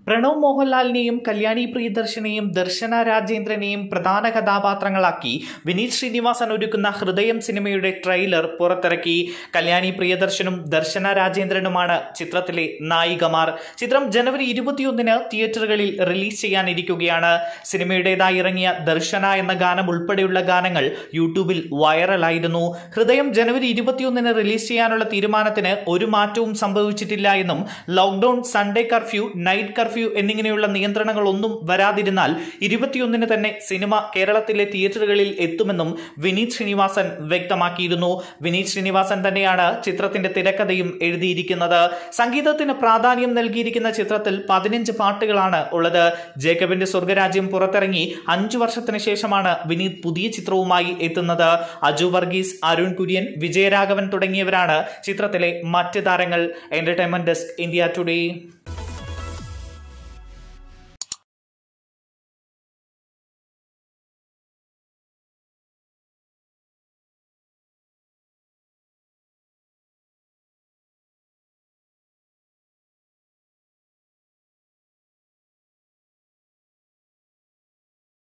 പ്രണവ് മോഹൻലാലിനെയും കല്യാണി പ്രിയദർശനെയും ദർശന രാജേന്ദ്രനെയും പ്രധാന കഥാപാത്രങ്ങളാക്കി വിനീത് ശ്രീനിവാസൻ ഒരുക്കുന്ന ഹൃദയം സിനിമയുടെ ട്രെയിലർ പുറത്തിറക്കി കല്യാണി പ്രിയദർശനും ദർശന രാജേന്ദ്രനുമാണ് ചിത്രത്തിലെ നായികമാർ ചിത്രം ജനുവരി ഇരുപത്തിയൊന്നിന് തിയേറ്ററുകളിൽ റിലീസ് ചെയ്യാനിരിക്കുകയാണ് സിനിമയുടേതായി ഇറങ്ങിയ ദർശന എന്ന ഗാനം ഉൾപ്പെടെയുള്ള ഗാനങ്ങൾ യൂട്യൂബിൽ വൈറലായിരുന്നു ഹൃദയം ജനുവരി ഇരുപത്തിയൊന്നിന് റിലീസ് ചെയ്യാനുള്ള തീരുമാനത്തിന് ഒരു മാറ്റവും സംഭവിച്ചിട്ടില്ല എന്നും lockdown Sunday curfew night curfew എന്നിങ്ങനെയുള്ള നിയന്ത്രണങ്ങളൊന്നും വരാതിരുന്നാൽ ഇരുപത്തിയൊന്നിന് തന്നെ സിനിമ കേരളത്തിലെ തിയേറ്ററുകളിൽ എത്തുമെന്നും വിനീത് ശ്രീനിവാസൻ വ്യക്തമാക്കിയിരുന്നു വിനീത് ശ്രീനിവാസൻ തന്നെയാണ് ചിത്രത്തിന്റെ തിരക്കഥയും എഴുതിയിരിക്കുന്നത് സംഗീതത്തിന് പ്രാധാന്യം നൽകിയിരിക്കുന്ന ചിത്രത്തിൽ പതിനഞ്ച് പാട്ടുകളാണ് ഉള്ളത് ജേക്കബിന്റെ സ്വർഗരാജ്യം പുറത്തിറങ്ങി അഞ്ചു വർഷത്തിന് ശേഷമാണ് വിനീത് പുതിയ ചിത്രവുമായി എത്തുന്നത് അജു വർഗീസ് അരുൺ കുര്യൻ വിജയരാഘവൻ തുടങ്ങിയവരാണ് ചിത്രത്തിലെ മറ്റ് താരങ്ങൾ എന്റർടൈൻമെന്റ് ഡെസ്ക് ഇന്ത്യ ടുഡേ